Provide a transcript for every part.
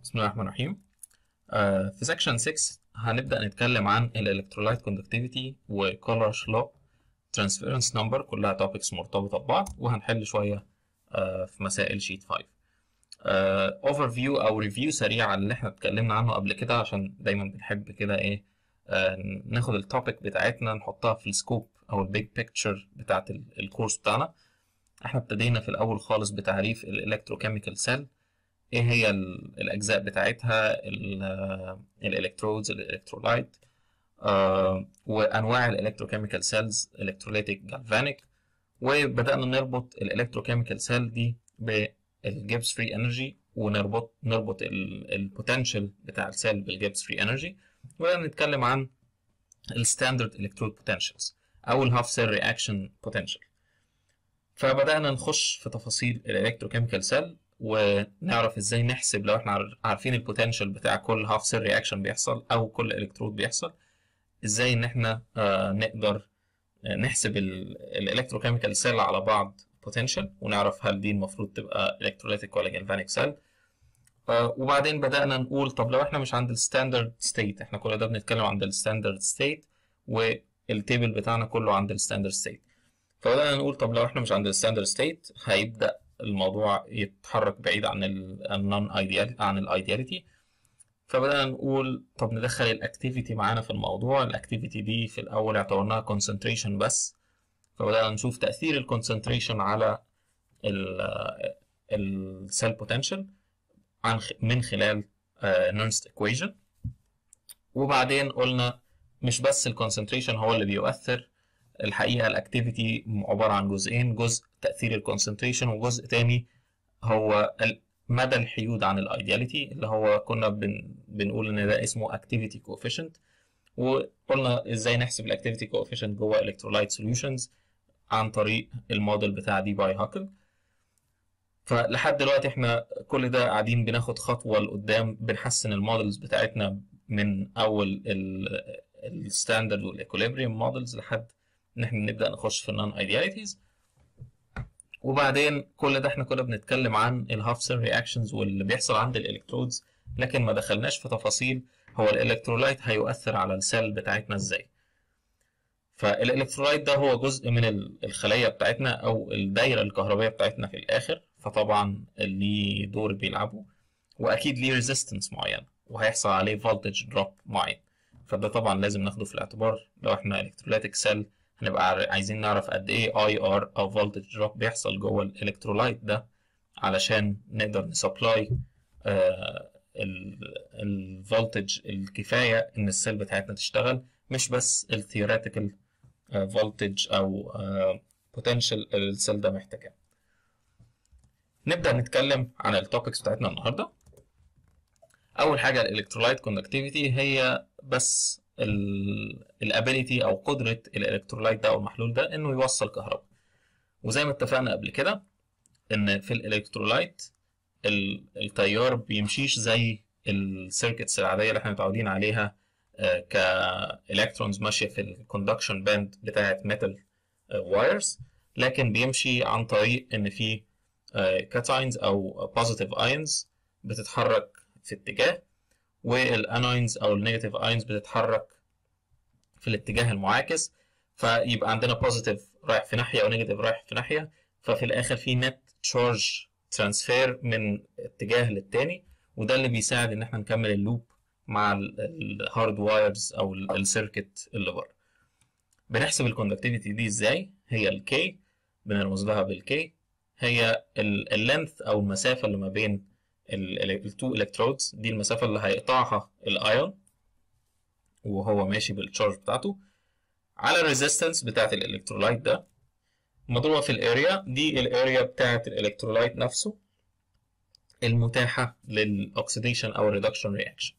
بسم الله الرحمن الرحيم آه، في سكشن 6 هنبدأ نتكلم عن الالكترولايت كوندكتيفيتي وكولرش لو ترانسفيرنس نمبر كلها توبكس مرتبطة ببعض وهنحل شوية آه، في مسائل شيت 5 اوفر فيو او ريفيو سريع على اللي احنا اتكلمنا عنه قبل كده عشان دايما بنحب كده ايه آه، ناخد التوبيك بتاعتنا نحطها في السكوب او البيج بيكتشر بتاعت ال- الكورس بتاعنا احنا ابتدينا في الاول خالص بتعريف الالكتروكيميكال سيل ايه هي ال- الاجزاء بتاعتها الالكترودز الالكترولايت آه، وانواع الالكتروكيميكال سيلز الكتروليتيك جالفانيك وبدانا نربط الالكتروكيميكال سيل دي بالجيبس فري انرجي ونربط نربط البوتنشال بتاع السيل بالجيبس فري انرجي وبدانا نتكلم عن الستاندرد الكترود بوتنشالز او الهاف سيل رياكشن بوتنشال فبدانا نخش في تفاصيل الالكتروكيميكال سيل ونعرف ازاي نحسب لو احنا عار- عارفين البوتنشال بتاع كل هاف سيل رياكشن بيحصل او كل الكترود بيحصل ازاي ان احنا آه، نقدر آه، نحسب الالكتروكيميكال سيل على بعض بوتنشال ونعرف هل دي المفروض تبقى الكتروليتيك ولا جالفانيك سيل وبعدين بدأنا نقول طب لو احنا مش عند الستاندرد ستيت احنا كل ده بنتكلم عند الستاندرد ستيت والتيبل بتاعنا كله عند الستاندرد ستيت فبدأنا نقول طب لو احنا مش عند الستاندرد ستيت هيبدأ الموضوع يتحرك بعيد عن النون ايديال عن الايدياليتي فبدأنا نقول طب ندخل الاكتيفيتي معانا في الموضوع الاكتيفيتي دي في الاول اعتبرناها concentration بس فبدأنا نشوف تأثير الكونسنتريشن على السيل بوتنشال عن خ- من خلال نيرست ايكويشن وبعدين قلنا مش بس الكونسنتريشن هو اللي بيؤثر الحقيقة الاكتيفيتي عبارة عن جزئين جزء تأثير الكونسنتريشن وجزء تاني هو ال- مدى الحيود عن الايدياليتي اللي هو كنا بن بنقول ان ده اسمه اكتيفيتي كوفيشنت وقلنا ازاي نحسب الاكتيفيتي كوفيشنت جوه الكترولايت سوليوشنز عن طريق الموديل بتاع دي باي هاكل فلحد دلوقتي احنا كل ده قاعدين بناخد خطوة لقدام بنحسن المودلز بتاعتنا من اول الستاندرد والايكوليبريم مودلز لحد ان احنا نبدأ نخش في النون ايدياليتيز وبعدين كل ده احنا كنا بنتكلم عن الهاف سيل رياكشنز واللي بيحصل عند الالكترودز لكن ما دخلناش في تفاصيل هو الالكترولايت هيؤثر على السيل بتاعتنا ازاي فالالكترولايت ده هو جزء من ال- الخلية بتاعتنا او الدايرة الكهربائية بتاعتنا في الاخر فطبعا ليه دور بيلعبه واكيد ليه ريزيستنس معين وهيحصل عليه فولتج دروب معين فده طبعا لازم ناخده في الاعتبار لو احنا الكتروليتيك سيل هنبقى عار- عايزين نعرف قد ايه اي ار او فولتج دروب بيحصل جوه الالكترولايت ده علشان نقدر نسبلاي الفولتج الكفايه ان السيل بتاعتنا تشتغل مش بس الثيوريتيكال فولتج او بوتنشال السيل ده محتاجاه نبدا نتكلم عن التوبكس بتاعتنا النهارده اول حاجه الالكترولايت كوندكتيفيتي هي بس الابيليتي او قدره الالكترولايت ده او المحلول ده انه يوصل كهرباء وزي ما اتفقنا قبل كده ان في الالكترولايت ال- التيار بيمشيش زي السيركتس العاديه اللي احنا متعودين عليها كالكترونز ماشيه في الكوندكشن باند بتاعه ميتال وايرز لكن بيمشي عن طريق ان في كاتاينز او بوزيتيف ايونز بتتحرك في اتجاه والاناينز او النيجاتيف ايونز بتتحرك في الاتجاه المعاكس فيبقى عندنا بوزيتيف رايح في ناحيه ونيجاتيف رايح في ناحيه ففي الاخر في نت تشارج ترانسفير من اتجاه للتاني وده اللي بيساعد ان احنا نكمل اللوب مع الهارد وايرز او السيركت اللي بره بنحسب الكوندكتيفيتي دي ازاي هي الكي بنرمز لها بالكي هي اللينث او المسافه اللي ما بين التو الكترودز دي المسافه اللي هيقطعها الايون وهو ماشي بالتشارج بتاعته على الريزيستنس بتاعت الالكترولايت ده مضروبه في الاريا دي الاريا بتاعت الالكترولايت نفسه المتاحه للاكسيديشن او الريدكشن رياكشن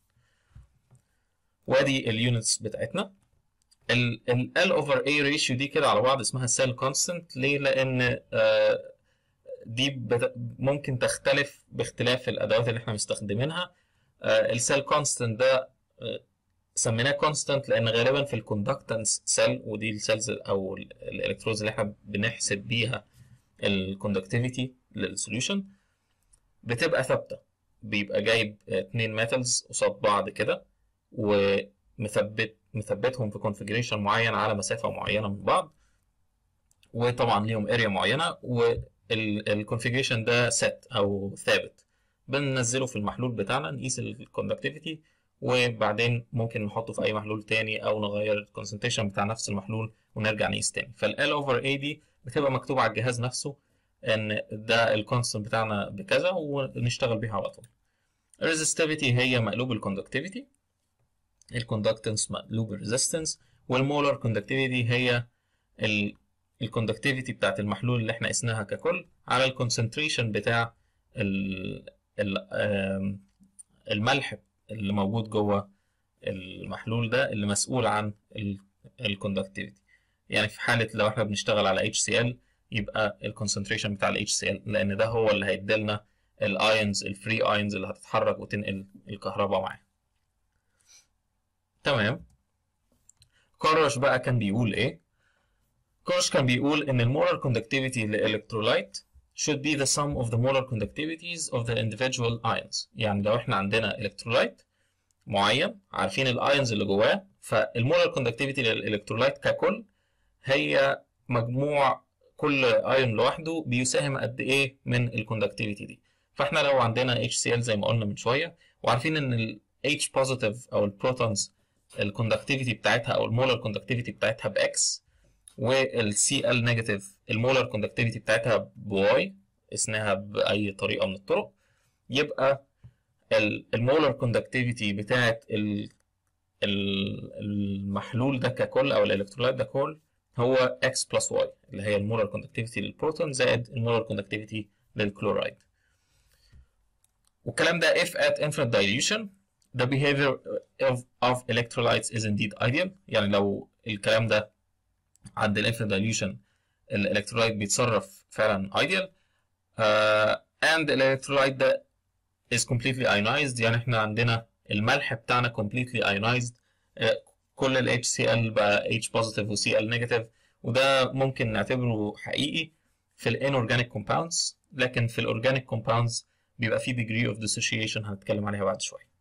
وادي اليونتس بتاعتنا ال L over A ratio دي كده على بعض اسمها cell constant ليه؟ لأن آه، دي بت- ممكن تختلف باختلاف الأدوات اللي احنا مستخدمينها السيل كونستنت ده آه، سميناه كونستنت لأن غالبا في الكوندكتنس سيل ودي السيلز أو الإلكترودز اللي احنا بنحسب بيها الكوندكتيفيتي للسوليوشن بتبقى ثابتة بيبقى جايب اتنين ميتالز قصاد بعض كده ومثبت مثبتهم في كونفيجريشن معين على مسافة معينة من بعض وطبعا ليهم اريا معينة والكونفيجريشن ده set او ثابت بننزله في المحلول بتاعنا نقيس الكوندكتيفيتي وبعدين ممكن نحطه في اي محلول تاني او نغير الكونسنتريشن بتاع نفس المحلول ونرجع نقيس تاني فال اوفر اي دي بتبقى مكتوبة على الجهاز نفسه ان ده الكونستنت بتاعنا بكذا ونشتغل بيها على طول الريزستيفيتي هي مقلوب الكوندكتيفيتي الكوندكتنس مقلوب الريزيستنس والمولر كوندكتيفيتي هي الكوندكتيفيتي بتاعت المحلول اللي احنا قسناها ككل على الكونسنتريشن بتاع ال ال الملح اللي موجود جوه المحلول ده اللي مسؤول عن الكوندكتيفيتي يعني في حالة لو احنا بنشتغل على HCl يبقى الكونسنتريشن بتاع ال HCl لأن ده هو اللي هيديلنا الايونز الفري ايونز اللي هتتحرك وتنقل الكهرباء معاه تمام كورش بقى كان بيقول ايه كورش كان بيقول ان المولر كوندكتيفيتي للالكترولايت should be the sum of the molar conductivities of the individual ions يعني لو احنا عندنا الكترولايت معين عارفين الايونز اللي جواه فالمولر كوندكتيفيتي للالكترولايت ككل هي مجموع كل ايون لوحده بيساهم قد ايه من الكوندكتيفيتي دي فاحنا لو عندنا HCl زي ما قلنا من شويه وعارفين ان ال H positive او البروتونز الكوندكتيفيتي بتاعتها او المولر كوندكتيفيتي بتاعتها باكس وال Cl نيجاتيف المولر كوندكتيفيتي بتاعتها بواي قسناها باي طريقه من الطرق يبقى المولر كوندكتيفيتي بتاعت المحلول ده ككل او الالكترولايت ده ككل هو x بلس y اللي هي المولر كوندكتيفيتي للبروتون زائد المولر كوندكتيفيتي للكلورايد والكلام ده if at infinite dilution the behavior of, of electrolytes is indeed ideal يعني لو الكلام ده عند الانفينite dilution الالكترولايت بيتصرف فعلا ideal uh, and electrolyte ده is completely ionized يعني احنا عندنا الملح بتاعنا completely ionized uh, كل ال HCl بقى H positive و Cl negative وده ممكن نعتبره حقيقي في ال inorganic compounds لكن في ال organic compounds بيبقى فيه degree of dissociation هنتكلم عليها بعد شوية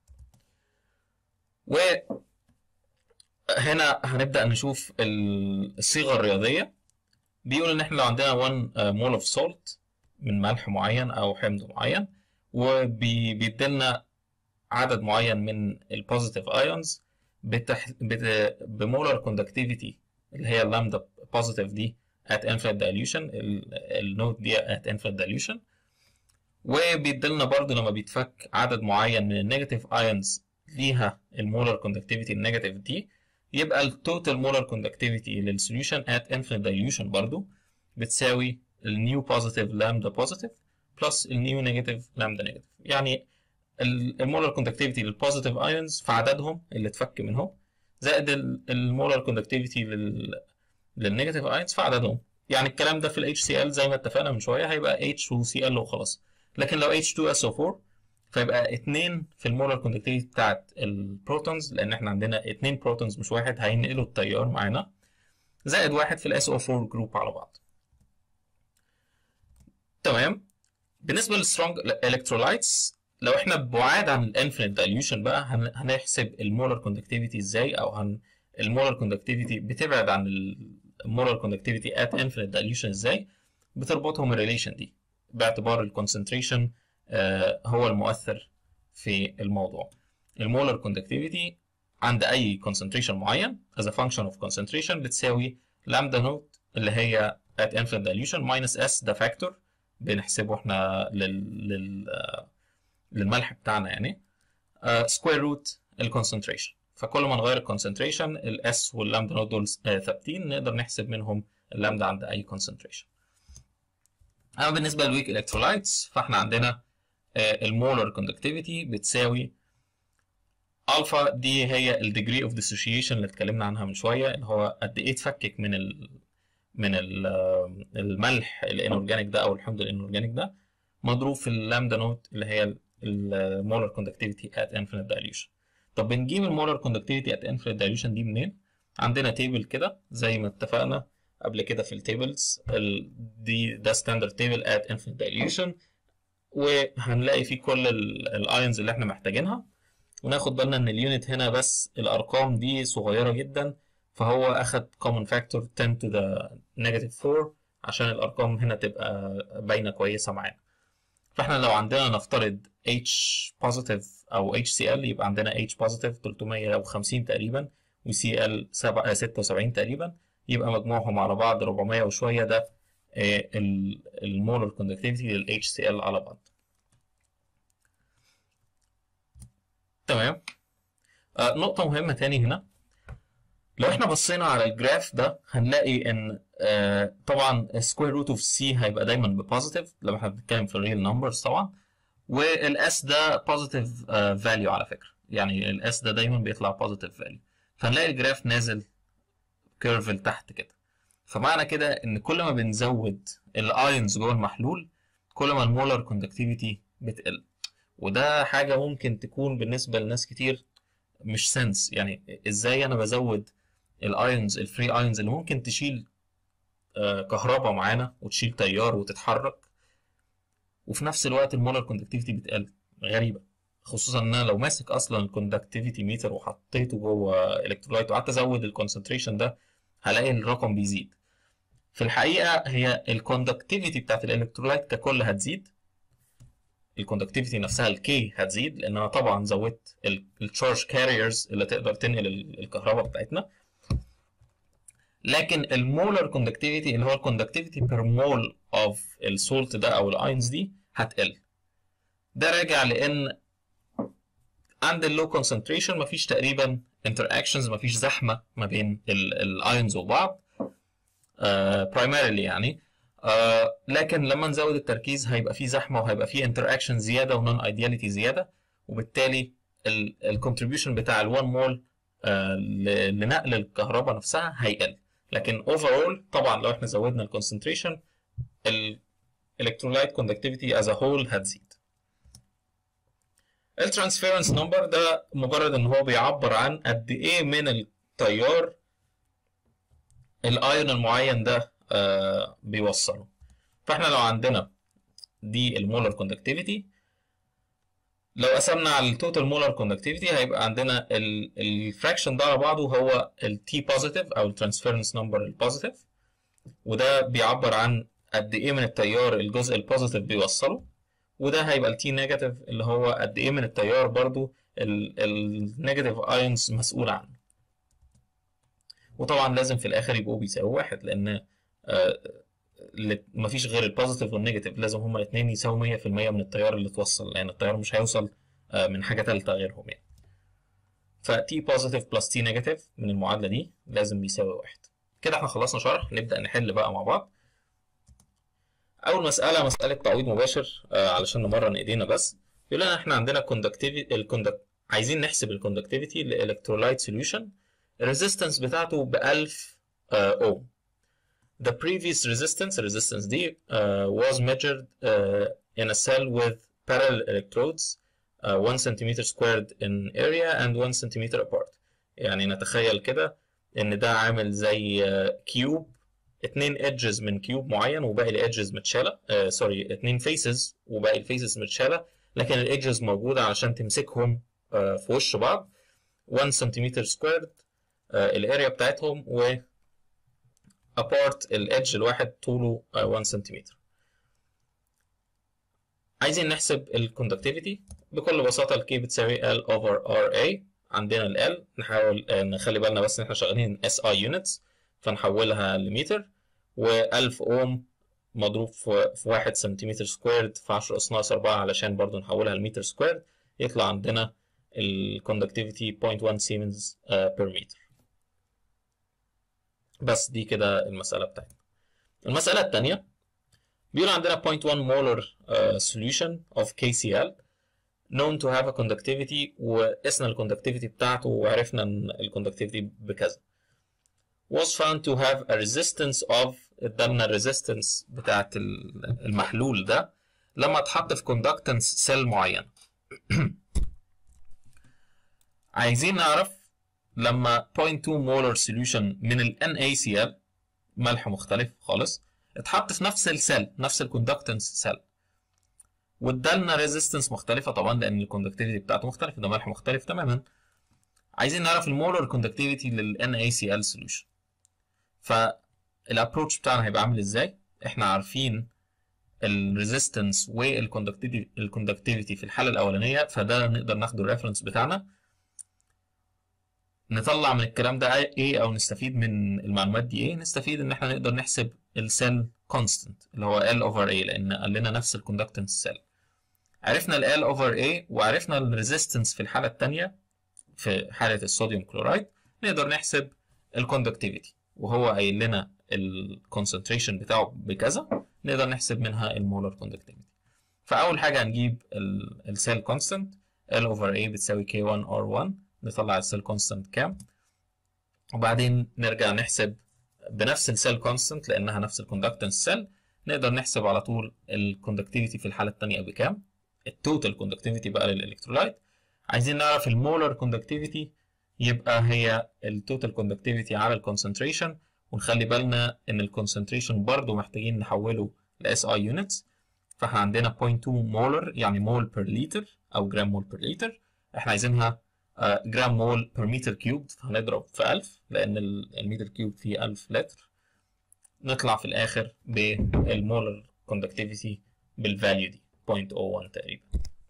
وهنا هنبدأ نشوف الصيغة الرياضية بيقول إن إحنا لو عندنا 1 mole of salt من ملح معين أو حمض معين وبيديلنا عدد معين من البوزيتيف ايونز بتح... بت... بمولر كوندكتيفيتي اللي هي اللامدا بوزيتيف دي at infinite dilution النوت دي at infinite dilution وبيديلنا برضه لما بيتفك عدد معين من النيجاتيف ايونز ليها المولر كوندكتيفيتي النيجاتيف دي يبقى التوتال مولر كوندكتيفيتي للسوليوشن at infinite dilution برضه بتساوي النيو بوزيتيف لامدا بوزيتيف بلس النيو نيجاتيف لامدا نيجاتيف يعني المولر كوندكتيفيتي للبوزيتيف ايونز في عددهم اللي اتفك منهم زائد المولر كوندكتيفيتي لل للنيجاتيف ايونز في عددهم يعني الكلام ده في ال HCl زي ما اتفقنا من شويه هيبقى H و Cl وخلاص لكن لو H2SO4 فيبقى 2 في المولر كوندكتيفيتي بتاعت البروتونز لان احنا عندنا 2 بروتونز مش واحد هينقلوا التيار معانا زائد واحد في ال SO4 جروب على بعض تمام بالنسبه للسترونج الكترولايتس لو احنا بعاد عن الانفينيت دايليوشن بقى هنحسب المولر كوندكتيفيتي ازاي او هن المولر كوندكتيفيتي بتبعد عن المولر كوندكتيفيتي ات انفينيت دايليوشن ازاي بتربطهم الريليشن دي باعتبار الكونسنتريشن آه هو المؤثر في الموضوع المولر كوندكتيفيتي عند اي كونسنتريشن معين as a function of concentration بتساوي لامدا نوت اللي هي at infinite dilution minus s ده فاكتور بنحسبه احنا لل, لل للملح بتاعنا يعني سكوير روت الكونسنتريشن فكل ما نغير الكونسنتريشن الاس واللامدا نوت دول ثابتين نقدر نحسب منهم اللامدا عند اي كونسنتريشن اما بالنسبه للويك الكترولايتس فاحنا عندنا المولر كوندكتيفيتي بتساوي الفا دي هي الديجري اوف ديسوشيشن اللي اتكلمنا عنها من شويه اللي هو قد ايه تفكك من ال من ال الملح الانورجانيك ده او الحمض الانورجانيك ده مضروب في اللامدا نوت اللي هي المولر كوندكتيفيتي ات انفينيت دايليوشن طب بنجيب المولر كوندكتيفيتي ات انفينيت دايليوشن دي منين عندنا تيبل كده زي ما اتفقنا قبل كده في التيبلز دي ده ستاندرد تيبل ات انفينيت دايليوشن وهنلاقي فيه كل الايونز اللي احنا محتاجينها وناخد بالنا ان اليونت هنا بس الارقام دي صغيره جدا فهو اخد common factor 10 to the negative 4 عشان الارقام هنا تبقى باينه كويسه معانا فاحنا لو عندنا نفترض H positive او HCl يبقى عندنا H positive 350 تقريبا و Cl 76 تقريبا يبقى مجموعهم على بعض 400 وشويه ده المولر كوندكتيفيتي لل HCl على بعض تمام آه نقطة مهمة تاني هنا لو احنا بصينا على الجراف ده هنلاقي ان آه طبعا سكوير روت اوف سي هيبقى دايما ببوزيتيف لما احنا بنتكلم في الريل نمبرز طبعا والاس ده بوزيتيف فاليو على فكرة يعني الاس ده دايما بيطلع بوزيتيف فاليو فهنلاقي الجراف نازل كيرف لتحت كده فمعنى كده ان كل ما بنزود الايونز جوه المحلول كل ما المولر كوندكتيفيتي بتقل وده حاجة ممكن تكون بالنسبة لناس كتير مش سنس يعني ازاي انا بزود الايونز الفري ايونز اللي ممكن تشيل آه كهرباء معانا وتشيل تيار وتتحرك وفي نفس الوقت المولر كوندكتيفيتي بتقل غريبة خصوصا ان انا لو ماسك اصلا الكوندكتيفيتي ميتر وحطيته جوه الكترولايت وقعدت ازود الكونسنتريشن ده هلاقي الرقم بيزيد في الحقيقة هي الكوندكتيفيتي بتاعت الالكترولايت ككل هتزيد الكوندكتيفيتي نفسها الكي هتزيد لان انا طبعا زودت التشارج كاريرز اللي تقدر تنقل الكهرباء بتاعتنا لكن المولر كوندكتيفيتي اللي هو الكوندكتيفيتي بير مول اوف السولت ده او الاينز دي هتقل ده راجع لان عند اللو كونسنتريشن مفيش تقريبا انتر اكشنز مفيش زحمه ما بين الايونز وبعض برايمريلي uh, يعني آه لكن لما نزود التركيز هيبقى فيه زحمه وهيبقى فيه انتر اكشن زياده ونون ايدياليتي زياده وبالتالي الكونتريبيوشن بتاع ال1 مول آه لنقل الكهرباء نفسها هيقل لكن اوفرول طبعا لو احنا زودنا الكونسنتريشن الالكترولايت كوندكتيفيتي از هول هتزيد الترانسفيرنس نمبر ده مجرد ان هو بيعبر عن قد ايه من التيار الايون المعين ده آه بيوصله فاحنا لو عندنا دي المولر كوندكتيفيتي لو قسمنا على التوتال مولر كوندكتيفيتي هيبقى عندنا الفراكشن ده على بعضه هو التي بوزيتيف او الترانسفيرنس نمبر البوزيتيف وده بيعبر عن قد ايه من التيار الجزء البوزيتيف بيوصله وده هيبقى التي نيجاتيف اللي هو قد ايه من التيار برضو النيجاتيف ايونز مسؤول عنه وطبعا لازم في الاخر يبقوا بيساوي واحد لان آه مفيش غير البوزيتيف والنيجاتيف لازم هما الاثنين يساووا 100% من التيار اللي اتوصل لان التيار مش هيوصل آه من حاجه ثالثه غيرهم يعني ف T بوزيتيف بلس T نيجاتيف من المعادله دي لازم بيساوي واحد كده احنا خلصنا شرح نبدا نحل بقى مع بعض اول مساله مساله تعويض مباشر آه علشان نمرن ايدينا بس بيقول لنا احنا عندنا كوندكتيفيتي الكوندكت عايزين نحسب الكوندكتيفيتي لالكترولايت سوليوشن الريزيستنس بتاعته ب 1000 اوم The previous resistance, resistance D, uh, was measured uh, in a cell with parallel electrodes, uh, 1 centimeter squared in area and 1 centimeter apart. يعني نتخيل كده إن ده عامل زي كيوب اتنين edges من كيوب معين وباقي الإيدجز متشالة سوري اتنين faces وباقي الفيسز متشالة لكن الإيدجز موجودة علشان تمسكهم في وش بعض 1 سنتيمتر سكويرد الاريا بتاعتهم و apart الإدج الواحد طوله 1 سنتيمتر عايزين نحسب الكوندكتيفيتي بكل بساطة ال K بتساوي L over RA عندنا ال L نحاول نخلي بالنا بس إن إحنا شغالين SI units فنحولها لمتر و1000 أوم مضروب في 1 سنتيمتر سكويرد في 10 أس ناقص 4 علشان برضو نحولها لمتر سكويرد يطلع عندنا الكوندكتيفيتي 0.1 سيمنز بير متر بس دي كده المسألة بتاعتنا المسألة التانية بيقول عندنا 0.1 molar uh, solution of KCl known to have a conductivity وقسنا الكوندكتيفيتي بتاعته وعرفنا ان الكوندكتيفيتي بكذا was found to have a resistance of ادالنا الريزيستنس بتاعت المحلول ده لما اتحط في كوندكتنس سيل معين عايزين نعرف لما 0.2 molar solution من ال NaCl ملح مختلف خالص اتحط في نفس السيل نفس الكوندكتنس سيل وادالنا ريزيستنس مختلفه طبعا لان الكوندكتيفيتي بتاعته مختلفه ده ملح مختلف تماما عايزين نعرف المولر كوندكتيفيتي لل NaCl solution فالابروتش بتاعنا هيبقى عامل ازاي احنا عارفين الريزيستنس والكوندكتيفيتي في الحاله الاولانيه فده نقدر ناخده الريفرنس بتاعنا نطلع من الكلام ده ايه او نستفيد من المعلومات دي ايه نستفيد ان احنا نقدر نحسب السيل كونستنت اللي هو L over A لان قال لنا نفس الكوندكتنس سيل عرفنا ال L over A وعرفنا الريزيستنس في الحاله الثانيه في حاله الصوديوم كلورايد نقدر نحسب الكوندكتيفيتي وهو قايل لنا الكونسنتريشن بتاعه بكذا نقدر نحسب منها المولر كوندكتيفيتي فاول حاجه هنجيب السيل كونستنت L over A بتساوي K1 R1 نطلع السيل كونستنت كام وبعدين نرجع نحسب بنفس السيل كونستنت لانها نفس الكوندكتنس سيل نقدر نحسب على طول الكوندكتيفيتي في الحاله الثانيه بكام التوتال كوندكتيفيتي بقى للالكترولايت عايزين نعرف المولر كوندكتيفيتي يبقى هي التوتال كوندكتيفيتي على الكونسنتريشن ونخلي بالنا ان الكونسنتريشن برضو محتاجين نحوله ل SI units فاحنا عندنا 0.2 مولر يعني مول بير لتر او جرام مول بير لتر احنا عايزينها جرام مول بير متر كيوب فهنضرب في 1000 لان المتر كيوب فيه 1000 لتر نطلع في الاخر بالمولر كوندكتيفيتي بالفاليو دي 0.01 تقريبا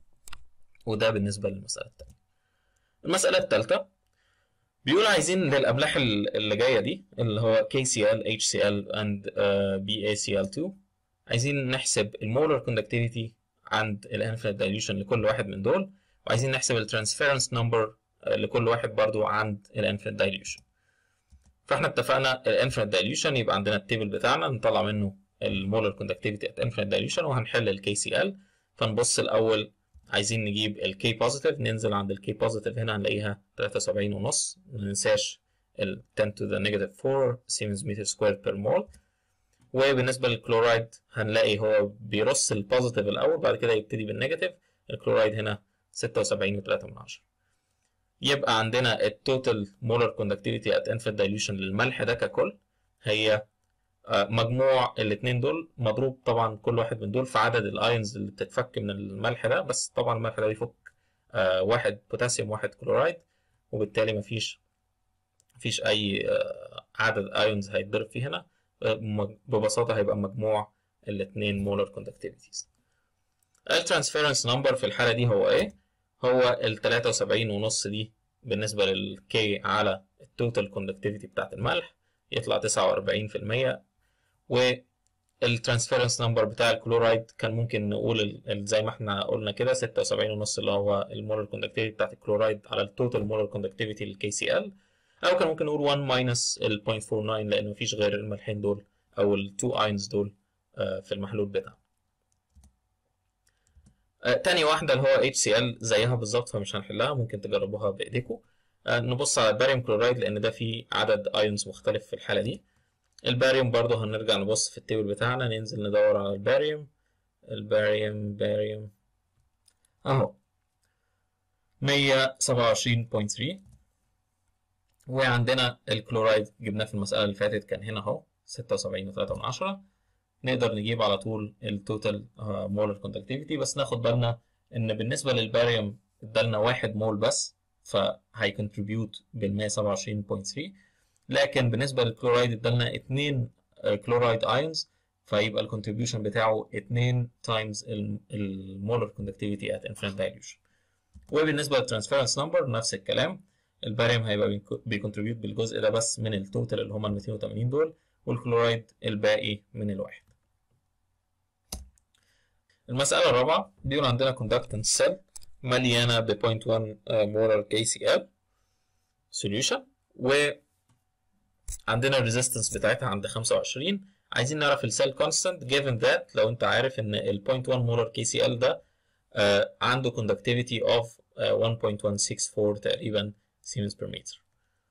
وده بالنسبه للمساله الثانيه المساله الثالثه بيقول عايزين للاملاح اللي جايه دي اللي هو KCl HCl and uh, BaCl2 عايزين نحسب المولر كوندكتيفيتي عند الانفينيت دايليوشن لكل واحد من دول وعايزين نحسب الترانسفيرنس نمبر لكل واحد برضو عند الانفينيت دايليوشن فاحنا اتفقنا الانفينيت دايليوشن يبقى عندنا التيبل بتاعنا نطلع منه المولر كوندكتيفيتي ات انفينيت دايليوشن وهنحل الكي سي ال فنبص الاول عايزين نجيب الكي بوزيتيف ننزل عند الكي بوزيتيف هنا هنلاقيها 73 ونص ما ننساش ال 10 to the negative 4 سيمنز متر سكوير بير مول وبالنسبه للكلورايد هنلاقي هو بيرص البوزيتيف الاول بعد كده يبتدي بالنيجاتيف الكلورايد هنا 76 و3 من 10 يبقى عندنا التوتال مولر كوندكتيفيتي ات انفيت دايليوشن للملح ده ككل هي مجموع الاثنين دول مضروب طبعا كل واحد من دول في عدد الايونز اللي بتتفك من الملح ده بس طبعا الملح ده بيفك واحد بوتاسيوم واحد كلورايد وبالتالي مفيش مفيش اي عدد ايونز هيتضرب فيه هنا ببساطه هيبقى مجموع الاثنين مولر كوندكتيفيتيز الترانسفيرنس نمبر في الحاله دي هو ايه هو ال 73 ونص دي بالنسبه للكي على التوتال كوندكتيفيتي بتاعت الملح يطلع 49% والترانسفيرنس نمبر بتاع الكلورايد كان ممكن نقول زي ما احنا قلنا كده 76 ونص اللي هو المولر كوندكتيفيتي بتاعت الكلورايد على التوتال مولر كوندكتيفيتي للكي سي ال او كان ممكن نقول 1 ماينس ال 0.49 لان مفيش غير الملحين دول او التو اينز دول في المحلول بتاعنا تاني واحدة اللي هو HCl زيها بالظبط فمش هنحلها ممكن تجربوها بإيديكم نبص على الباريوم كلورايد لأن ده فيه عدد ايونز مختلف في الحالة دي الباريوم برضه هنرجع نبص في التيبل بتاعنا ننزل ندور على الباريوم الباريوم باريوم أهو مية سبعة وعشرين بوينت ثري وعندنا الكلورايد جبناه في المسألة اللي فاتت كان هنا أهو ستة وسبعين وتلاتة من عشرة نقدر نجيب على طول التوتال مولر كوندكتيفيتي بس ناخد بالنا ان بالنسبه للباريوم ادالنا واحد مول بس فهيكونتريبيوت بال 127.3 لكن بالنسبه للكلورايد ادالنا 2 كلورايد ايونز فيبقى الكونتريبيوشن بتاعه 2 تايمز المولر كوندكتيفيتي ات انفينيت دايليوشن وبالنسبه للترانسفيرنس نمبر نفس الكلام الباريوم هيبقى بيكونتريبيوت بالجزء ده بس من التوتال اللي هم ال 280 دول والكلورايد الباقي من الواحد المسألة الرابعة بيقول عندنا conductance cell مليانة ب 0.1 molar KCl solution وعندنا الريزيستنس بتاعتها عند 25 عايزين نعرف السيل كونستانت given that لو انت عارف ان ال 0.1 molar KCl ده uh, عنده conductivity of uh, 1.164 تقريبا سيمنز بير متر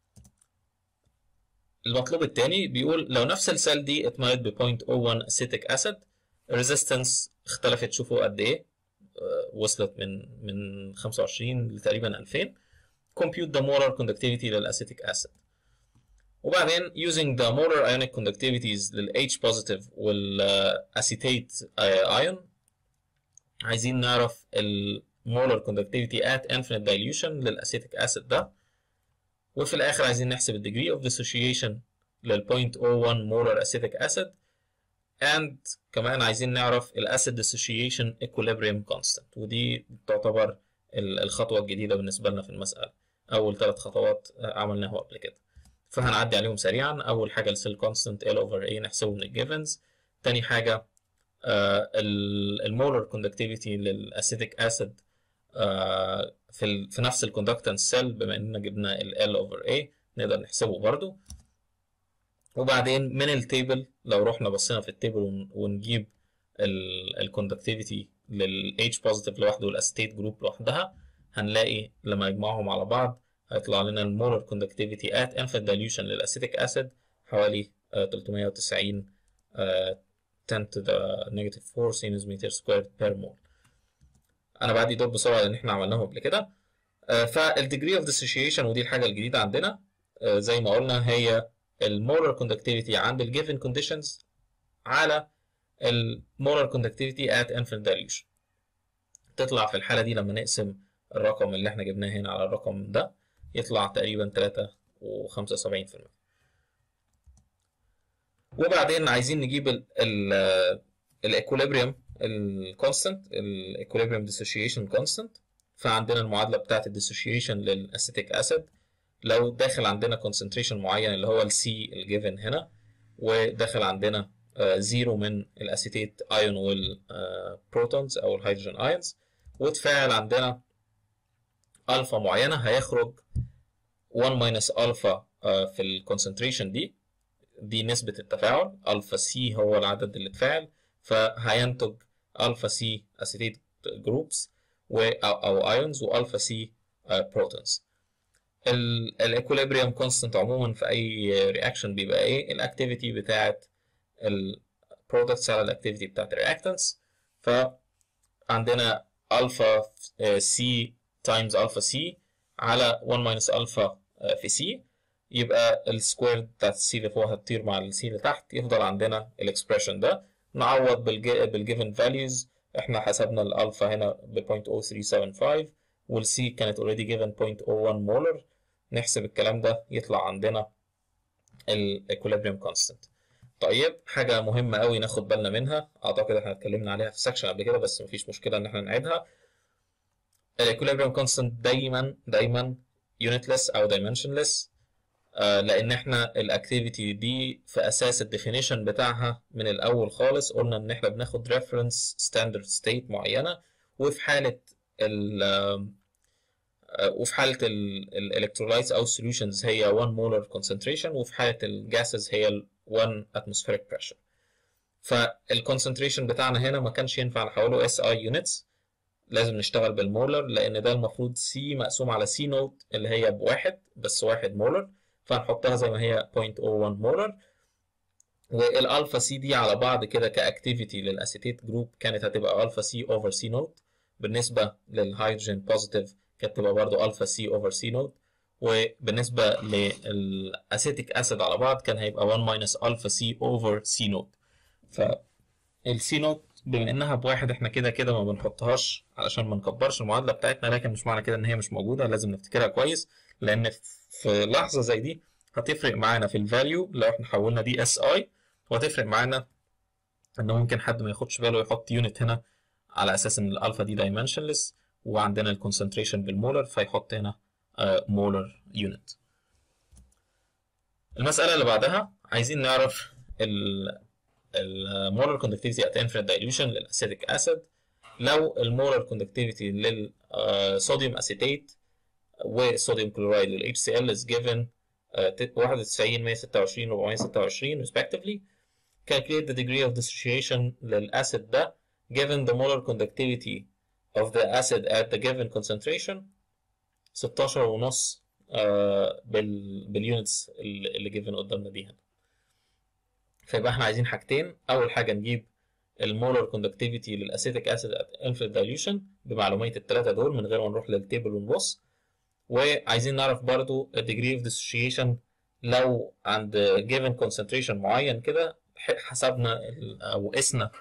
المطلوب الثاني بيقول لو نفس السيل دي اتملت ب 0.01 اسيتيك اسيد الريزيستنس اختلفت شوفوا قد ايه آه وصلت من من 25 لتقريبا 2000 compute the molar conductivity للاسيتيك اسيد وبعدين using the molar ionic conductivities لل H positive والacetate ion عايزين نعرف المولر conductivity at infinite dilution للأسيتيك أسيد ده وفي الآخر عايزين نحسب ال degree of dissociation لل 0.01 molar acetic acid and كمان عايزين نعرف ال acid dissociation equilibrium constant ودي تعتبر الخطوة الجديدة بالنسبة لنا في المسألة أول ثلاث خطوات عملناها قبل كده فهنعدي عليهم سريعا أول حاجة السيل كونستنت L over A نحسبه من الجيفنز تاني حاجة المولر كوندكتيفيتي للاسيتيك اسيد في في نفس الكوندكتنس سيل بما اننا جبنا ال L over A نقدر نحسبه برضو وبعدين من التيبل لو رحنا بصينا في التيبل ونجيب الكوندكتيفيتي لل H بوزيتيف لوحده والاسيتيت جروب لوحدها هنلاقي لما نجمعهم على بعض هيطلع لنا المولر كوندكتيفيتي at infinite dilution للاسيتيك اسيد حوالي 390 10 to the negative 4 centimeter squared per mole انا بعدي دول بسرعه لان احنا عملناهم قبل كده فالديجري اوف dissociation ودي الحاجه الجديده عندنا زي ما قلنا هي المولر كوندكتيفيتي عند الجيفن كونديشنز على المولر كوندكتيفيتي at infinite dilution تطلع في الحاله دي لما نقسم الرقم اللي احنا جبناه هنا على الرقم ده يطلع تقريبا 3 و75% وبعدين عايزين نجيب الايكوليبريم الكونستنت الايكوليبريم ديسوشيشن كونستنت فعندنا المعادله بتاعه الديسوشيشن للاسيتيك اسيد لو داخل عندنا كونسنتريشن معين اللي هو السي الجيفن هنا وداخل عندنا زيرو من الاسيتيت ايون والبروتونز او الهيدروجين ايونز وتفاعل عندنا الفا معينه هيخرج 1 ماينس الفا في الكونسنتريشن دي دي نسبة التفاعل الفا سي هو العدد اللي اتفاعل فهينتج الفا سي اسيتيت جروبس و او ايونز والفا سي بروتونز الايكوليبريم كونستنت عموما في اي رياكشن بيبقى ايه الاكتيفيتي بتاعت البرودكتس على الاكتيفيتي بتاعت الرياكتنس فعندنا الفا سي تايمز الفا سي على 1 ماينس الفا في سي يبقى السكوير بتاعت السي اللي فوق هتطير مع السي اللي تحت يفضل عندنا الاكسبريشن ده نعوض بالجيفن فاليوز احنا حسبنا الالفا هنا ب 0.0375 والسي كانت اوريدي جيفن 0.01 مولر نحسب الكلام ده يطلع عندنا الايكوليبريم كونستنت طيب حاجه مهمه قوي ناخد بالنا منها اعتقد احنا اتكلمنا عليها في سكشن قبل كده بس مفيش مشكله ان احنا نعيدها الايكوليبريم كونستنت دايما دايما يونتلس او dimensionless لان احنا الاكتيفيتي دي في اساس الديفينيشن بتاعها من الاول خالص قلنا ان احنا بناخد ريفرنس ستاندرد ستيت معينه وفي حاله ال وفي حاله الالكترولايتس او السوليوشنز هي 1 مولر كونسنتريشن وفي حاله الجاسز هي 1 اتموسفيريك بريشر فالكونسنتريشن بتاعنا هنا ما كانش ينفع نحوله اس اي يونتس لازم نشتغل بالمولر لان ده المفروض سي مقسوم على سي نوت اللي هي بواحد بس واحد مولر فهنحطها زي ما هي 0.01 مولر والالفا سي دي على بعض كده كاكتيفيتي للاسيتيت جروب كانت هتبقى الفا سي اوفر سي نوت بالنسبه للهيدروجين بوزيتيف كانت تبقى برضو الفا سي اوفر سي نوت وبالنسبه للاسيتيك اسيد على بعض كان هيبقى 1 ماينس الفا سي اوفر سي نوت فالسي نوت بما انها بواحد احنا كده كده ما بنحطهاش علشان ما نكبرش المعادله بتاعتنا لكن مش معنى كده ان هي مش موجوده لازم نفتكرها كويس لان في لحظه زي دي هتفرق معانا في الفاليو لو احنا حولنا دي اس اي وهتفرق معانا ان ممكن حد ما ياخدش باله يحط يونت هنا على اساس ان الالفا دي دايمنشنلس وعندنا الكونسنتريشن بالمولر فيحط هنا مولر يونت المساله اللي بعدها عايزين نعرف المولر كوندكتيفيتي ات انفينيت دايلوشن للاسيتيك اسيد لو المولر كوندكتيفيتي للصوديوم اسيتيت والصوديوم كلورايد لل HCl is given uh, 91 126 426 respectively calculate the degree of dissociation للأسيد ده given the molar conductivity of the acid at the given concentration 16 ونص uh, بال باليونتس اللي given قدامنا دي هنا فيبقى احنا عايزين حاجتين أول حاجة نجيب المولر كوندكتيفيتي للاسيتيك اسيد at infinite dilution بمعلومية التلاتة دول من غير ما نروح للتيبل ونبص وعايزين نعرف برضو degree of dissociation لو عند given concentration معين كده حسبنا او قسنا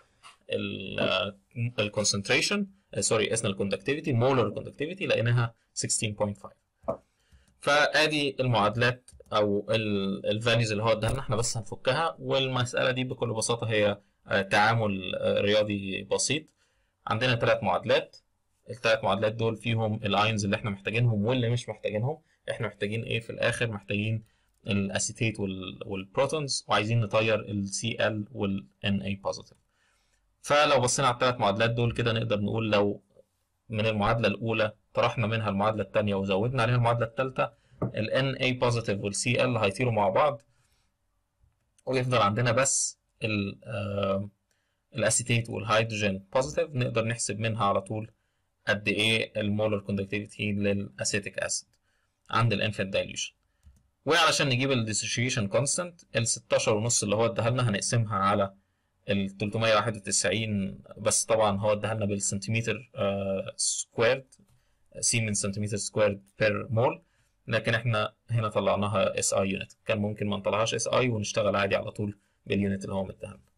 الكونسنتريشن سوري قسنا الكوندكتيفيتي مولر كوندكتيفيتي لقيناها 16.5 فادي المعادلات او الفاليوز اللي هو اداها لنا احنا بس هنفكها والمساله دي بكل بساطه هي تعامل رياضي بسيط عندنا ثلاث معادلات الثلاث معادلات دول فيهم الاينز اللي احنا محتاجينهم واللي مش محتاجينهم احنا محتاجين ايه في الاخر محتاجين الاسيتيت والبروتونز وعايزين نطير السي ال والان اي بوزيتيف فلو بصينا على الثلاث معادلات دول كده نقدر نقول لو من المعادله الاولى طرحنا منها المعادله الثانيه وزودنا عليها المعادله الثالثه ال Na بوزيتيف وال Cl هيطيروا مع بعض ويفضل عندنا بس ال الاسيتيت والهيدروجين بوزيتيف نقدر نحسب منها على طول قد ايه المولر كوندكتيفيتي للاسيتيك اسيد عند الانفنت دايليوشن وعلشان نجيب الديسوشيشن كونستانت ال 16 ونص اللي هو اداها لنا هنقسمها على ال 391 بس طبعا هو اداها لنا بالسنتيمتر سكويرد سيمنز سنتيمتر سكويرد بير مول لكن احنا هنا طلعناها اس اي يونت كان ممكن ما نطلعهاش اس اي ونشتغل عادي على طول باليونت اللي هو مديها لنا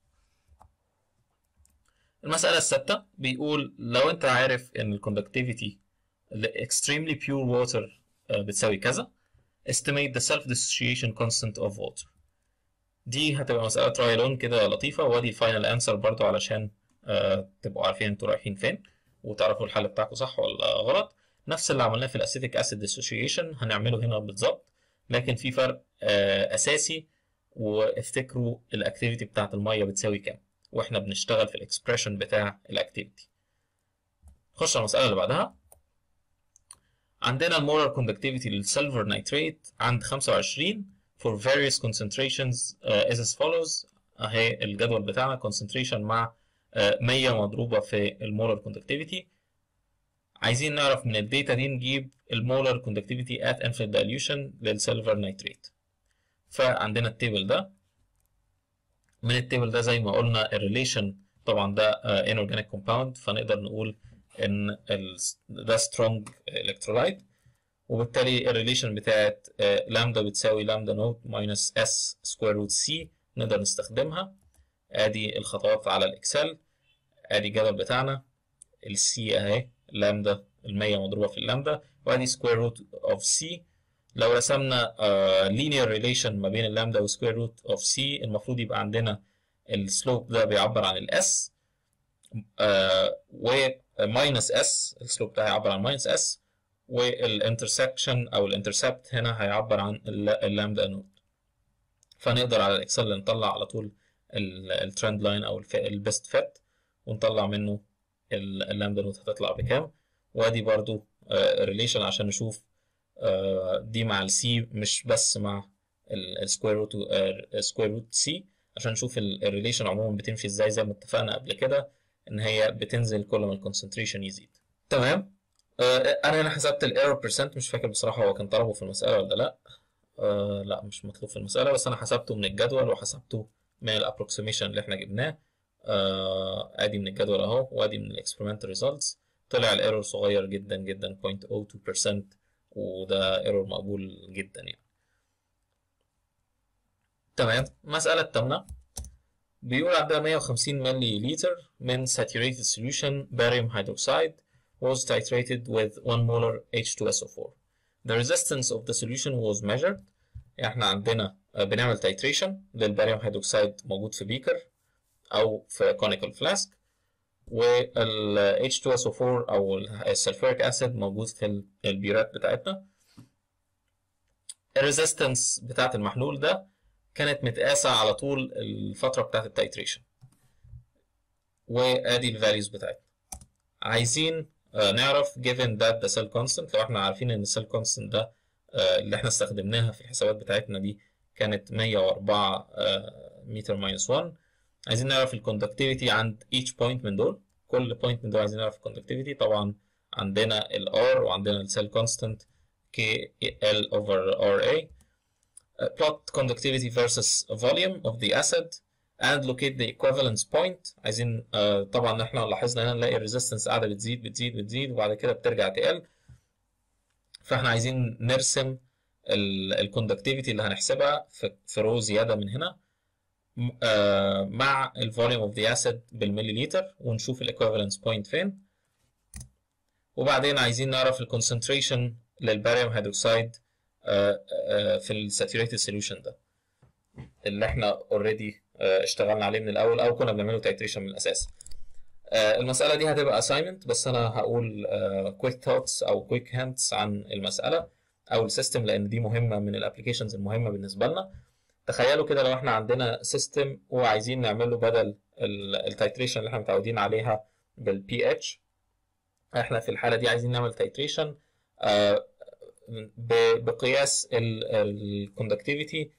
المسألة السادسة بيقول لو أنت عارف إن الكوندكتيفيتي ل extremely pure water بتساوي كذا estimate the self dissociation constant of water دي هتبقى مسألة ترايلون كده لطيفة وادي الفاينل انسر برضو علشان آه تبقوا عارفين انتوا رايحين فين وتعرفوا الحل بتاعكم صح ولا غلط نفس اللي عملناه في الاسيتيك اسيد ديسوشيشن هنعمله هنا بالظبط لكن في فرق آه اساسي وافتكروا الاكتيفيتي بتاعت الميه بتساوي كام واحنا بنشتغل في الاكسبريشن بتاع الاكتيفيتي نخش على المسألة اللي بعدها عندنا المولر كوندكتيفيتي للسيلفر نيتريت عند 25 for various concentrations uh, as as follows اهي الجدول بتاعنا concentration مع uh, 100 مضروبة في المولر كوندكتيفيتي عايزين نعرف من الداتا دي نجيب المولر كوندكتيفيتي at infinite dilution للسيلفر نيتريت فعندنا التيبل ده من التيبل ده زي ما قلنا الريليشن طبعا ده uh, inorganic compound فنقدر نقول ان ده سترونج الكترولايت وبالتالي الريليشن بتاعت لامدا بتساوي لامدا نوت ماينس اس سكوير روت سي نقدر نستخدمها ادي الخطوات على الاكسل ادي الجدول بتاعنا السي اهي لامدا المية مضروبة في اللامدا وادي سكوير روت اوف سي لو رسمنا لينير ريليشن ما بين اللامدا وسكوير روت اوف سي المفروض يبقى عندنا السلوب ده بيعبر عن الاس و ماينس اس السلوب ده هيعبر عن ماينس اس والانترسكشن او الانترسبت هنا هيعبر عن اللامدا نود فنقدر على الاكسل نطلع على طول الترند لاين او البيست فيت ونطلع منه اللامدا نود هتطلع بكام وادي برضو ريليشن عشان نشوف دي مع السي مش بس مع السكوير روت سكوير روت سي عشان نشوف الريليشن عموما بتمشي ازاي زي ما اتفقنا قبل كده ان هي بتنزل كل ما الكونسنتريشن يزيد تمام آه انا هنا حسبت الايرور بيرسنت مش فاكر بصراحه هو كان طلبه في المساله ولا لا آه لا مش مطلوب في المساله بس انا حسبته من الجدول وحسبته من الابروكسيميشن اللي احنا جبناه آه ادي من الجدول اهو وادي من الاكسبيرمنتال ريزلتس طلع الايرور صغير جدا جدا 0.02% وده ايرور مقبول جدا يعني تمام المساله الثامنه بيقول عندنا 150 ملي لتر من saturated solution barium hydroxide was titrated with 1 molar H2SO4. The resistance of the solution was measured. احنا عندنا بنعمل titration للباريوم هيدروكسيد موجود في بيكر او في conical flask وال H2SO4 او السلفوريك اسيد موجود في البيرات بتاعتنا. الريزيستنس بتاعت المحلول ده كانت متقاسة على طول الفترة بتاعت التايتريشن وادي الفاليوز بتاعتنا عايزين آه نعرف given that the cell constant لو احنا عارفين ان السيل constant ده آه اللي احنا استخدمناها في الحسابات بتاعتنا دي كانت 104 آه متر ماينس 1 عايزين نعرف الكوندكتيفيتي عند each point من دول كل point من دول عايزين نعرف الكوندكتيفيتي طبعا عندنا ال R وعندنا السيل constant KL over RA Uh, plot conductivity versus volume of the acid and locate the equivalence point عايزين uh, طبعا احنا لاحظنا هنا نلاقي الريزيستنس قاعده بتزيد بتزيد بتزيد وبعد كده بترجع تقل فاحنا عايزين نرسم الكوندكتيفيتي اللي هنحسبها في, في رو زياده من هنا آه مع الفوليوم اوف ذا اسيد بالمليليتر ونشوف الايكويفالنس بوينت فين وبعدين عايزين نعرف الكونسنتريشن للباريوم هيدروكسيد آه آه في الساتوريتد سوليوشن ده اللي احنا اوريدي اشتغلنا عليه من الاول او كنا بنعمله تايتريشن من الاساس المساله دي هتبقى assignment بس انا هقول كويك ثوتس او كويك هانتس عن المساله او السيستم لان دي مهمه من الابلكيشنز المهمه بالنسبه لنا تخيلوا كده لو احنا عندنا سيستم وعايزين نعمل له بدل التايتريشن اللي احنا متعودين عليها بالبي اتش احنا في الحاله دي عايزين نعمل تايتريشن بقياس الكوندكتيفيتي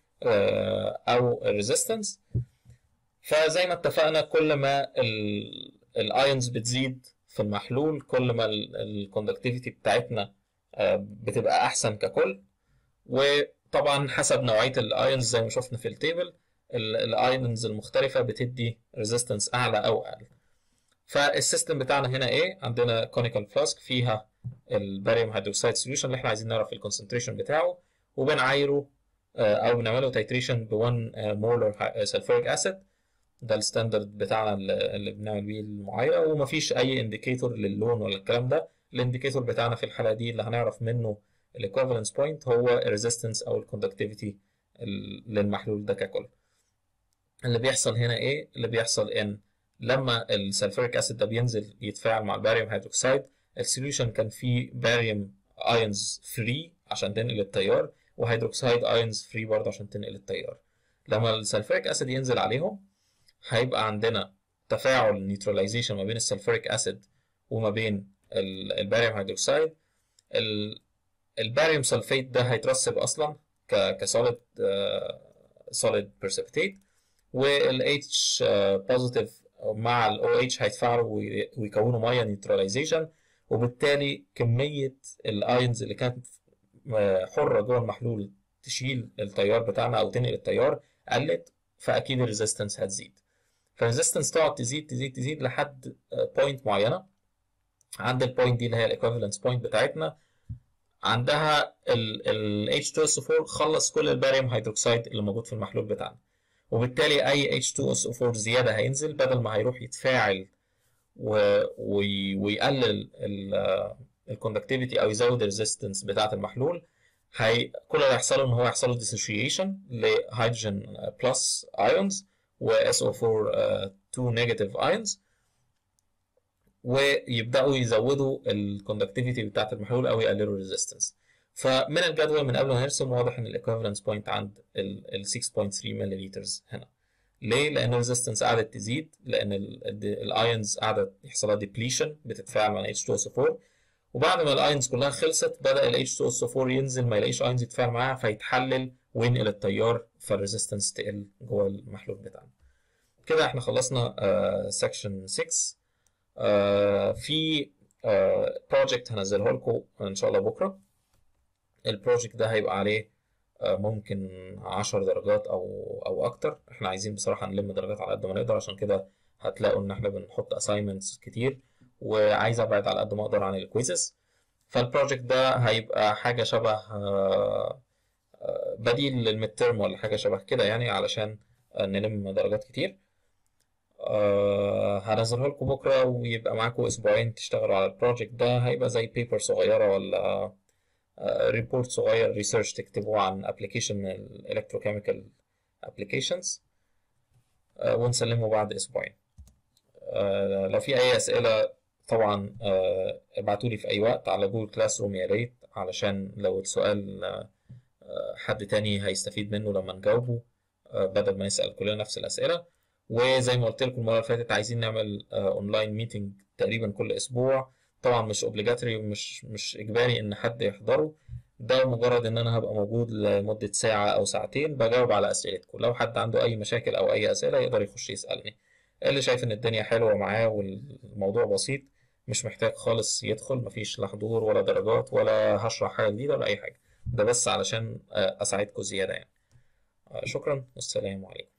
او الريزيستنس فزي ما اتفقنا كل ما الايونز بتزيد في المحلول كل ما الكوندكتيفيتي بتاعتنا بتبقى احسن ككل وطبعا حسب نوعيه الايونز زي ما شفنا في التيبل الايونز المختلفه بتدي ريزيستنس اعلى او اقل فالسيستم بتاعنا هنا ايه عندنا كونيكال فلاسك فيها الباريوم هيدروكسيد سوليوشن اللي احنا عايزين نعرف الكونسنتريشن بتاعه وبنعايره او بنعمله تايتريشن ب 1 مولر سلفوريك اسيد ده الستاندرد بتاعنا اللي بنعمل بيه المعايره ومفيش اي انديكيتور للون ولا الكلام ده الانديكيتور بتاعنا في الحاله دي اللي هنعرف منه الايكوفالنس بوينت هو الريزيستنس او الكوندكتيفيتي للمحلول ده ككل اللي بيحصل هنا ايه اللي بيحصل ان لما السلفوريك اسيد ده بينزل يتفاعل مع الباريوم هيدروكسيد السوليوشن كان فيه باريوم ايونز فري عشان تنقل التيار وهيدروكسيد ايونز فري برضه عشان تنقل التيار لما السلفوريك اسيد ينزل عليهم هيبقى عندنا تفاعل نيوتراليزيشن ما بين السلفوريك اسيد وما بين الباريوم هيدروكسيد الباريوم سلفيت ده هيترسب اصلا كسوليد سوليد بريسبتيت والاتش بوزيتيف مع الاو اتش هيتفاعلوا ويكونوا ميه نيوتراليزيشن وبالتالي كميه الايونز اللي كانت حره جوه المحلول تشيل التيار بتاعنا او تنقل التيار قلت فاكيد الريزيستنس هتزيد فالريزيستنس تقعد تزيد تزيد تزيد لحد بوينت معينه عند البوينت دي اللي هي الايكوفالنس بوينت بتاعتنا عندها ال H2SO4 خلص كل الباريوم هيدروكسيد اللي موجود في المحلول بتاعنا وبالتالي اي H2SO4 زياده هينزل بدل ما هيروح يتفاعل و... وي... ويقلل الكوندكتيفيتي او يزود الريزيستنس بتاعه المحلول هي كل اللي هيحصله ان هو يحصل له ديسوشيشن لهيدروجين بلس ايونز و SO4 2 نيجاتيف ايونز ويبداوا يزودوا الكوندكتيفيتي بتاعه المحلول او يقللوا الريزيستنس فمن الجدول من قبل ما نرسم واضح ان الايكوفالنس بوينت عند ال 6.3 ملليلتر هنا ليه؟ لان الريزيستنس قعدت تزيد لان الايونز قعدت يحصل لها ديبليشن بتتفاعل مع H2SO4 وبعد ما الايونز كلها خلصت بدا ال H2SO4 ينزل ما يلاقيش ايونز يتفاعل معاها فيتحلل وينقل التيار فالريزيستنس تقل جوه المحلول بتاعنا. كده احنا خلصنا سكشن uh, 6 uh, في بروجكت uh, هنزله لكم ان شاء الله بكره. البروجكت ده هيبقى عليه ممكن 10 درجات او او اكتر احنا عايزين بصراحه نلم درجات على قد ما نقدر عشان كده هتلاقوا ان احنا بنحط assignments كتير وعايز ابعد على قد ما اقدر عن الكويزز فالبروجكت ده هيبقى حاجه شبه بديل للميد ترم ولا حاجه شبه كده يعني علشان نلم درجات كتير هنزله لكم بكره ويبقى معاكم اسبوعين تشتغلوا على البروجكت ده هيبقى زي بيبر صغيره ولا ريبورت صغير ريسيرش تكتبوه عن ابلكيشن من الالكتروكيميكال ابلكيشنز ونسلمه بعد اسبوعين لو في اي اسئله طبعا ابعتوا لي في اي وقت على جوجل كلاس روم يا ريت علشان لو السؤال حد تاني هيستفيد منه لما نجاوبه بدل ما نسال كلنا نفس الاسئله وزي ما قلت لكم المره اللي فاتت عايزين نعمل اونلاين ميتنج تقريبا كل اسبوع طبعا مش اوبليجاتوري ومش مش اجباري ان حد يحضره ده مجرد ان انا هبقى موجود لمده ساعه او ساعتين بجاوب على اسئلتكم لو حد عنده اي مشاكل او اي اسئله يقدر يخش يسالني اللي شايف ان الدنيا حلوه معاه والموضوع بسيط مش محتاج خالص يدخل مفيش لا حضور ولا درجات ولا هشرح حاجه جديده ولا اي حاجه ده بس علشان اساعدكم زياده يعني شكرا والسلام عليكم